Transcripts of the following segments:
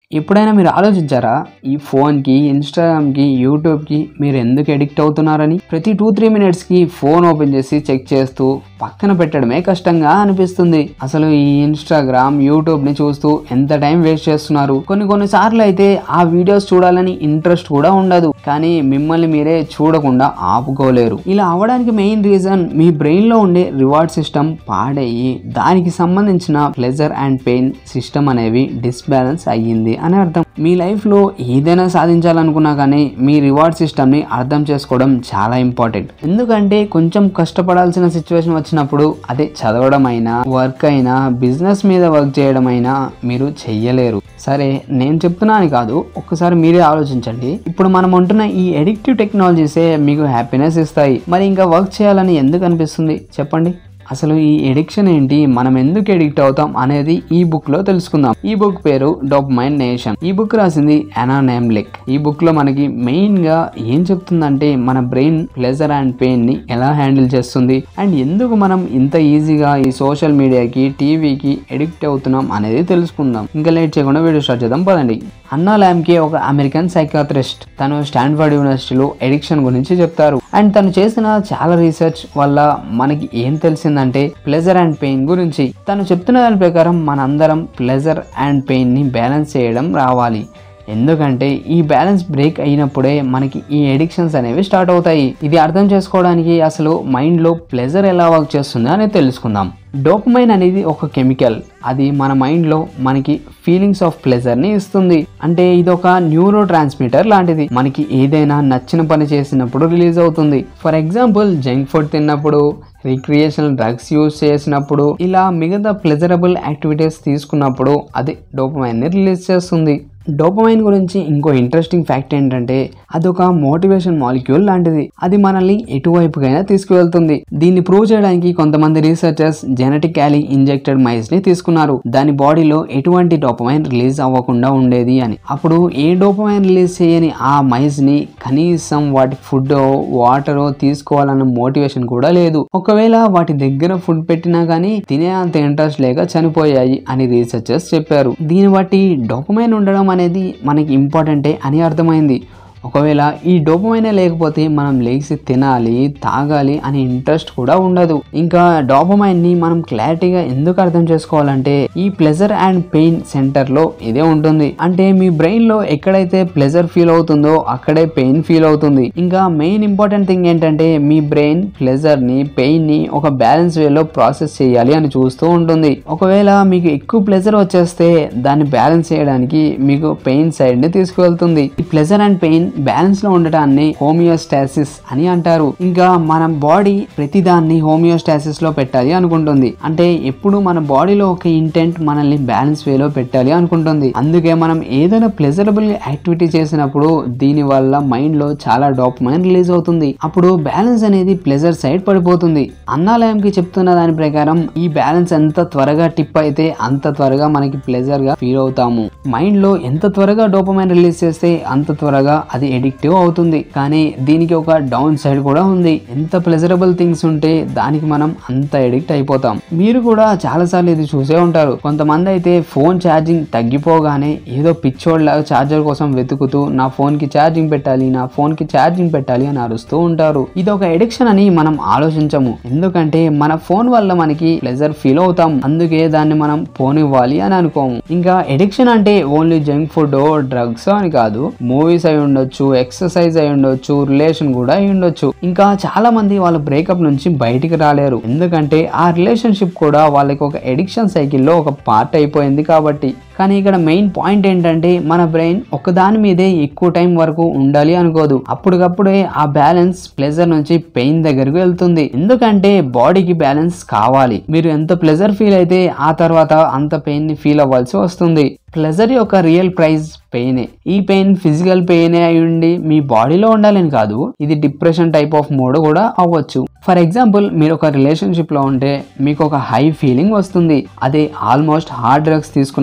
ఎప్పుడైనా మీరు ఆలోచించారా ఈ ఫోన్కి ఇన్స్టాగ్రామ్కి యూట్యూబ్కి మీరు ఎందుకు ఎడిక్ట్ అవుతున్నారని ప్రతి టూ త్రీ మినిట్స్కి ఫోన్ ఓపెన్ చేసి చెక్ చేస్తూ పక్కన పెట్టడమే కష్టంగా అనిపిస్తుంది అసలు ఈ ఇన్స్టాగ్రామ్ యూట్యూబ్ని చూస్తూ ఎంత టైం వేస్ట్ చేస్తున్నారు కొన్ని కొన్ని సార్లు అయితే ఆ వీడియోస్ చూడాలని ఇంట్రెస్ట్ కూడా ఉండదు కానీ మిమ్మల్ని మీరే చూడకుండా ఆపుకోలేరు ఇలా అవడానికి మెయిన్ రీజన్ మీ బ్రెయిన్లో ఉండే రివార్డ్ సిస్టమ్ పాడయ్యి దానికి సంబంధించిన ప్లెజర్ అండ్ పెయిన్ సిస్టమ్ అనేవి డిస్బ్యాలెన్స్ అయ్యింది అని అర్థం మీ లైఫ్లో ఏదైనా సాధించాలనుకున్నా కానీ మీ రివార్డ్ సిస్టమ్ని అర్థం చేసుకోవడం చాలా ఇంపార్టెంట్ ఎందుకంటే కొంచెం కష్టపడాల్సిన సిచ్యువేషన్ వచ్చినప్పుడు అదే చదవడం అయినా వర్క్ అయినా బిజినెస్ మీద వర్క్ చేయడం అయినా మీరు చెయ్యలేరు సరే నేను చెప్తున్నాను కాదు ఒక్కసారి మీరే ఆలోచించండి ఇప్పుడు మనం ఉంటున్న ఈ ఎడిక్టివ్ టెక్నాలజీసే మీకు హ్యాపీనెస్ ఇస్తాయి మరి ఇంకా వర్క్ చేయాలని ఎందుకు అనిపిస్తుంది చెప్పండి అసలు ఈ ఎడిక్షన్ ఏంటి మనం ఎందుకు ఎడిక్ట్ అవుతాం అనేది ఈ బుక్ లో తెలుసుకుందాం ఈ బుక్ పేరు డోపమైన్ నేషన్ ఈ బుక్ రాసింది అనా నేమ్లిక్ ఈ బుక్ లో మనకి మెయిన్ గా ఏం చెప్తుందంటే మన బ్రెయిన్ ప్లెజర్ అండ్ పెయిన్ ని ఎలా హ్యాండిల్ చేస్తుంది అండ్ ఎందుకు మనం ఇంత ఈజీగా ఈ సోషల్ మీడియాకి టీవీకి ఎడిక్ట్ అవుతున్నాం అనేది తెలుసుకుందాం ఇంకా లేట్ చేయకుండా వీడియో స్టార్ట్ చేద్దాం పదండి అన్నా ల్యామ్కి ఒక అమెరికన్ సైకాట్రిస్ట్ తను స్టాన్ఫర్డ్ యూనివర్సిటీలో ఎడిక్షన్ గురించి చెప్తారు అండ్ తను చేసిన చాలా రీసెర్చ్ వల్ల మనకి ఏం తెలిసిందంటే ప్లెజర్ అండ్ పెయిన్ గురించి తను చెప్తున్న దాని ప్రకారం మనందరం ప్లెజర్ అండ్ పెయిన్ ని బ్యాలెన్స్ చేయడం రావాలి ఎందుకంటే ఈ బ్యాలెన్స్ బ్రేక్ అయినప్పుడే మనకి ఈ ఎడిక్షన్స్ అనేవి స్టార్ట్ అవుతాయి ఇది అర్థం చేసుకోవడానికి అసలు మైండ్లో ప్లెజర్ ఎలా వర్క్ చేస్తుందో అనేది తెలుసుకుందాం డోపమైన్ అనేది ఒక కెమికల్ అది మన మైండ్లో మనకి ఫీలింగ్స్ ఆఫ్ ప్లెజర్ని ఇస్తుంది అంటే ఇది ఒక న్యూరో ట్రాన్స్మిటర్ లాంటిది మనకి ఏదైనా నచ్చిన పని చేసినప్పుడు రిలీజ్ అవుతుంది ఫర్ ఎగ్జాంపుల్ జంక్ ఫుడ్ తిన్నప్పుడు రిక్రియేషనల్ డ్రగ్స్ యూజ్ చేసినప్పుడు ఇలా మిగతా ప్లెజరబుల్ యాక్టివిటీస్ తీసుకున్నప్పుడు అది డోపమైన్ని రిలీజ్ చేస్తుంది డోపమైన్ గురించి ఇంకో ఇంట్రెస్టింగ్ ఫ్యాక్ట్ ఏంటంటే అదొక మోటివేషన్ మాలిక్యూల్ లాంటిది అది మనల్ని ఎటువైపుకైనా తీసుకువెళ్తుంది దీన్ని ప్రూవ్ చేయడానికి కొంతమంది రీసెర్చర్స్ జెనెటికలీ ఇంజెక్టెడ్ మైస్ ని తీసుకున్నారు దాని బాడీలో ఎటువంటి డోపమైన్ రిలీజ్ అవ్వకుండా ఉండేది అని అప్పుడు ఏ డోపమైన్ రిలీజ్ చేయని ఆ మైస్ ని కనీసం వాటి ఫుడ్ వాటర్ తీసుకోవాలన్న మోటివేషన్ కూడా లేదు ఒకవేళ వాటి దగ్గర ఫుడ్ పెట్టినా కానీ తినే అంత ఇంట్రెస్ట్ లేక చనిపోయాయి అని రీసెర్చర్స్ చెప్పారు దీన్ని బట్టి డోపమైన్ ఉండడం అనేది మనకి ఇంపార్టెంటే అని అర్థమైంది ఒకవేళ ఈ డోపమైనే లేకపోతే మనం లేచి తినాలి తాగాలి అనే ఇంట్రెస్ట్ కూడా ఉండదు ఇంకా డోపమైన్ ని మనం క్లారిటీగా ఎందుకు అర్థం చేసుకోవాలంటే ఈ ప్లెజర్ అండ్ పెయిన్ సెంటర్ లో ఇదే ఉంటుంది అంటే మీ బ్రెయిన్ లో ఎక్కడైతే ప్లెజర్ ఫీల్ అవుతుందో అక్కడే పెయిన్ ఫీల్ అవుతుంది ఇంకా మెయిన్ ఇంపార్టెంట్ థింగ్ ఏంటంటే మీ బ్రెయిన్ ప్లెజర్ ని పెయిన్ ని ఒక బ్యాలెన్స్ వేలో ప్రాసెస్ చేయాలి అని చూస్తూ ఉంటుంది ఒకవేళ మీకు ఎక్కువ ప్లెజర్ వచ్చేస్తే దాన్ని బ్యాలెన్స్ చేయడానికి మీకు పెయిన్ సైడ్ ని తీసుకువెళ్తుంది ఈ ప్లెజర్ అండ్ పెయిన్ బ్యాలెన్స్ లో ఉండటాన్ని హోమియోస్టాసిస్ అని అంటారు ఇంకా మన బాడీ ప్రతిదాన్ని హోమియోస్టాసిస్ లో పెట్టాలి అనుకుంటుంది అంటే ఎప్పుడు మన బాడీలో ఒక ఇంటెంట్ మనల్ని బ్యాలెన్స్ వేలో పెట్టాలి అనుకుంటుంది అందుకే మనం ఏదైనా ప్లెజరబుల్ యాక్టివిటీ చేసినప్పుడు దీని వల్ల మైండ్ లో చాలా డోపమైన్ రిలీజ్ అవుతుంది అప్పుడు బ్యాలెన్స్ అనేది ప్లెజర్ సైడ్ పడిపోతుంది అన్నాలయంకి చెప్తున్న దాని ప్రకారం ఈ బ్యాలెన్స్ ఎంత త్వరగా టిప్ అయితే అంత త్వరగా మనకి ప్లెజర్ గా ఫీల్ అవుతాము మైండ్ లో ఎంత త్వరగా డోపమైన్ రిలీజ్ చేస్తే అంత త్వరగా అది ఎడిక్టివ్ అవుతుంది కానీ దీనికి ఒక డౌన్ సైడ్ కూడా ఉంది ఎంత ప్లెజరబుల్ థింగ్స్ ఉంటే దానికి మనం అంత ఎడిక్ట్ అయిపోతాం మీరు కూడా చాలా సార్లు ఇది చూసే ఉంటారు కొంతమంది అయితే ఫోన్ ఛార్జింగ్ తగ్గిపోగానే ఏదో పిచ్చోడ్లాగా ఛార్జర్ కోసం వెతుకుతూ నా ఫోన్ కి ఛార్జింగ్ పెట్టాలి నా ఫోన్ కి ఛార్జింగ్ పెట్టాలి అని అరుస్తూ ఉంటారు ఇది ఒక ఎడిక్షన్ అని మనం ఆలోచించము ఎందుకంటే మన ఫోన్ వల్ల మనకి ప్లెజర్ ఫీల్ అవుతాం అందుకే దాన్ని మనం ఫోన్ ఇవ్వాలి అని అనుకోము ఇంకా ఎడిక్షన్ అంటే ఓన్లీ జంక్ ఫుడ్ డ్రగ్స్ అని కాదు మూవీస్ అయి ఉండొచ్చు ఎక్సర్సైజ్ అయి ఉండొచ్చు రిలేషన్ కూడా అయి ఉండొచ్చు ఇంకా చాలా మంది వాళ్ళ బ్రేకప్ నుంచి బయటికి రాలేరు ఎందుకంటే ఆ రిలేషన్షిప్ కూడా వాళ్ళకి ఒక ఎడిక్షన్ సైకిల్లో ఒక పార్ట్ అయిపోయింది కాబట్టి కానీ ఇక్కడ మెయిన్ పాయింట్ ఏంటంటే మన బ్రెయిన్ ఒకదాని మీదే ఎక్కువ టైం వరకు ఉండాలి అనుకోదు అప్పటికప్పుడే ఆ బ్యాలెన్స్ ప్లెజర్ నుంచి పెయిన్ దగ్గరకు వెళ్తుంది ఎందుకంటే బాడీకి బ్యాలెన్స్ కావాలి మీరు ఎంత ప్లెజర్ ఫీల్ అయితే ఆ తర్వాత అంత పెయిన్ ని ఫీల్ అవ్వాల్సి వస్తుంది ప్లెజర్ యొక్క రియల్ ప్రైజ్ పెయినే ఈ పెయిన్ ఫిజికల్ పెయినే అయి ఉండి మీ బాడీలో ఉండాలని కాదు ఇది డిప్రెషన్ టైప్ ఆఫ్ మోడ్ కూడా అవ్వచ్చు ఫర్ ఎగ్జాంపుల్ మీరు ఒక రిలేషన్షిప్ లో ఉంటే మీకు ఒక హై ఫీలింగ్ వస్తుంది అదే ఆల్మోస్ట్ హార్డ్ డ్రగ్స్ తీసుకున్న దాంతో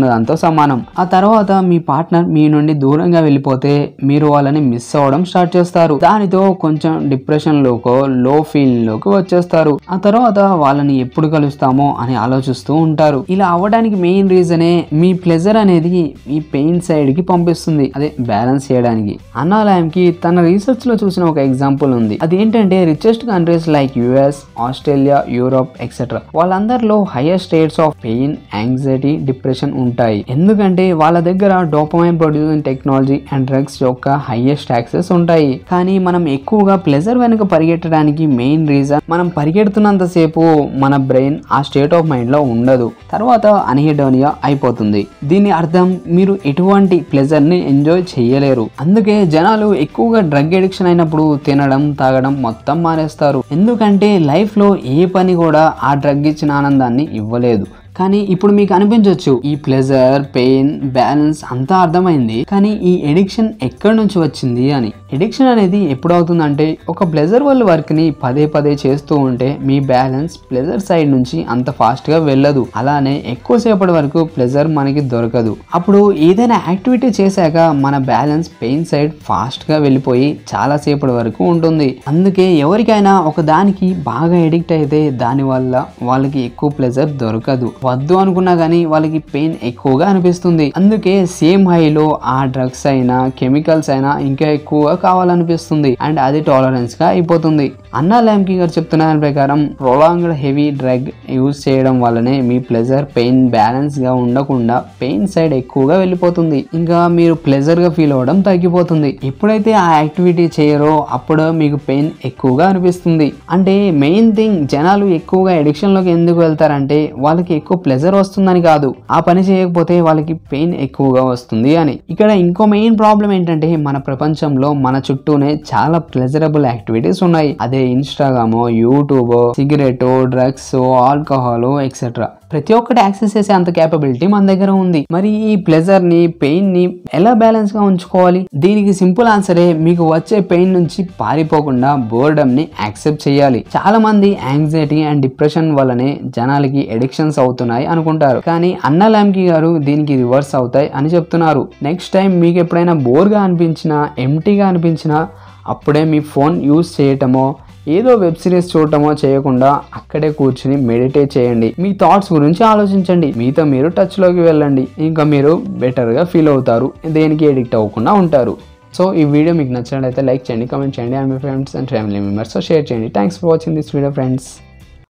సమానం ఆ తర్వాత మీ పార్ట్నర్ మీ నుండి దూరంగా వెళ్ళిపోతే మీరు వాళ్ళని మిస్ అవ్వడం స్టార్ట్ చేస్తారు దానితో కొంచెం డిప్రెషన్ లోకో లో ఫీల్ లోకి వచ్చేస్తారు ఆ తర్వాత వాళ్ళని ఎప్పుడు కలుస్తామో అని ఆలోచిస్తూ ఉంటారు ఇలా అవ్వడానికి మెయిన్ రీజనే మీ ప్లెజర్ అనేది మీ పెయిన్ సైడ్ కి పంపిస్తుంది అదే బ్యాలెన్స్ చేయడానికి అన్నాలయం కి తన రీసెర్చ్ లో చూసిన ఒక ఎగ్జాంపుల్ ఉంది అదేంటంటే richest countries like US Australia Europe etcetera వాళ్ళందరిలో higher states of pain anxiety depression ఉంటాయి ఎందుకంటే వాళ్ళ దగ్గర dopamine producing technology and drugs యొక్క హైయెస్ట్ యాక్సెస్ ఉంటాయి కానీ మనం ఎక్కువగా ప్లెజర్ వెనుక పరిగెట్టడానికి మెయిన్ రీజన్ మనం పరిగెడుతున్నంతసేపు మన బ్రెయిన్ ఆ స్టేట్ ఆఫ్ మైండ్ లో ఉండదు తర్వాత అనిహెడోనియా అయిపోతుంది దీని అర్థం మీరు ఎటువంటి ప్లెజర్ ని ఎంజాయ్ చేయలేరు అందుకే జనాలు ఎక్కువగా డ్రగ్ ఎడిక్షన్ అయినప్పుడు తినడం తాగడం మొత్తం మానేస్తారు ఎందుకంటే లైఫ్ లో ఏ పని కూడా ఆ డ్రగ్ ఇచ్చిన ఆనందాన్ని ఇవ్వలేదు కానీ ఇప్పుడు మీకు అనిపించవచ్చు ఈ ప్లెజర్ పెయిన్ బ్యాలెన్స్ అంతా అర్థమైంది కానీ ఈ ఎడిక్షన్ ఎక్కడి నుంచి వచ్చింది అని ఎడిక్షన్ అనేది ఎప్పుడు అవుతుందంటే ఒక ప్లెజర్ వల్ల వర్క్ ని పదే పదే చేస్తూ ఉంటే మీ బ్యాలెన్స్ ప్లెజర్ సైడ్ నుంచి అంత ఫాస్ట్ గా వెళ్ళదు అలానే ఎక్కువసేపటి వరకు ప్లెజర్ మనకి దొరకదు అప్పుడు ఏదైనా యాక్టివిటీ చేశాక మన బ్యాలెన్స్ పెయిన్ సైడ్ ఫాస్ట్ గా వెళ్ళిపోయి చాలా సేపటి వరకు ఉంటుంది అందుకే ఎవరికైనా ఒక దానికి బాగా ఎడిక్ట్ అయితే దాని వల్ల వాళ్ళకి ఎక్కువ ప్లెజర్ దొరకదు వద్దు అనుకున్నా కానీ వాళ్ళకి పెయిన్ ఎక్కువగా అనిపిస్తుంది అందుకే సేమ్ హైలో ఆ డ్రగ్స్ అయినా కెమికల్స్ అయినా ఇంకా ఎక్కువగా కావాలనిపిస్తుంది అండ్ అది టాలరెన్స్ గా అయిపోతుంది అన్నా ల్యాంకి గారు చెప్తున్న దాని ప్రకారం ప్రొలాంగ్డ్ హెవీ డ్రగ్ యూజ్ చేయడం వల్లనే మీ ప్లెజర్ పెయిన్ బ్యాలెన్స్ గా ఉండకుండా పెయిన్ సైడ్ ఎక్కువగా వెళ్ళిపోతుంది ఇంకా మీరు ప్లెజర్ గా ఫీల్ అవ్వడం తగ్గిపోతుంది ఎప్పుడైతే ఆ యాక్టివిటీ చేయరో అప్పుడు మీకు పెయిన్ ఎక్కువగా అనిపిస్తుంది అంటే మెయిన్ థింగ్ జనాలు ఎక్కువగా ఎడిక్షన్ లోకి ఎందుకు వెళ్తారంటే వాళ్ళకి ఎక్కువ ప్లెజర్ వస్తుందని కాదు ఆ పని చేయకపోతే వాళ్ళకి పెయిన్ ఎక్కువగా వస్తుంది అని ఇక్కడ ఇంకో మెయిన్ ప్రాబ్లం ఏంటంటే మన ప్రపంచంలో మన చుట్టూనే చాలా ప్లెజరబుల్ యాక్టివిటీస్ ఉన్నాయి అదే Instagram YouTube cigarette drugs alcohol etcetera ప్రతి ఒక్కటి యాక్సెస్ చేసే అంత క్యాపబిలిటీ మన దగ్గర ఉంది మరి ఈ ప్లెజర్ ని పెయిన్ ని ఎలా బ్యాలెన్స్ గా ఉంచుకోవాలి దీనికి సింపుల్ ఆన్సరే మీకు వచ్చే పెయిన్ నుంచి పారిపోకుండా బోర్డమ్ ని యాక్సెప్ట్ చేయాలి చాలా మంది యాంగ్జైటీ అండ్ డిప్రెషన్ వల్లనే జనాలకి ఎడిక్షన్స్ అవుతున్నాయి అనుకుంటారు కానీ అన్న ల్యాంకి గారు దీనికి రివర్స్ అవుతాయి అని చెప్తున్నారు నెక్స్ట్ టైం మీకు ఎప్పుడైనా బోర్గా అనిపించినా ఎంటీగా అనిపించినా అప్పుడే మీ ఫోన్ యూస్ చేయటమో ఏదో వెబ్ సిరీస్ చూడటమో చేయకుండా అక్కడే కూర్చుని మెడిటేట్ చేయండి మీ థాట్స్ గురించి ఆలోచించండి మీతో మీరు టచ్లోకి వెళ్ళండి ఇంకా మీరు బెటర్గా ఫీల్ అవుతారు దేనికి ఎడిక్ట్ అవ్వకుండా ఉంటారు సో ఈ వీడియో మీకు నచ్చినట్లయితే లైక్ చేయండి కామెంట్ చేయండి అండ్ మీ friends and family members share చేయండి thanks for watching this video friends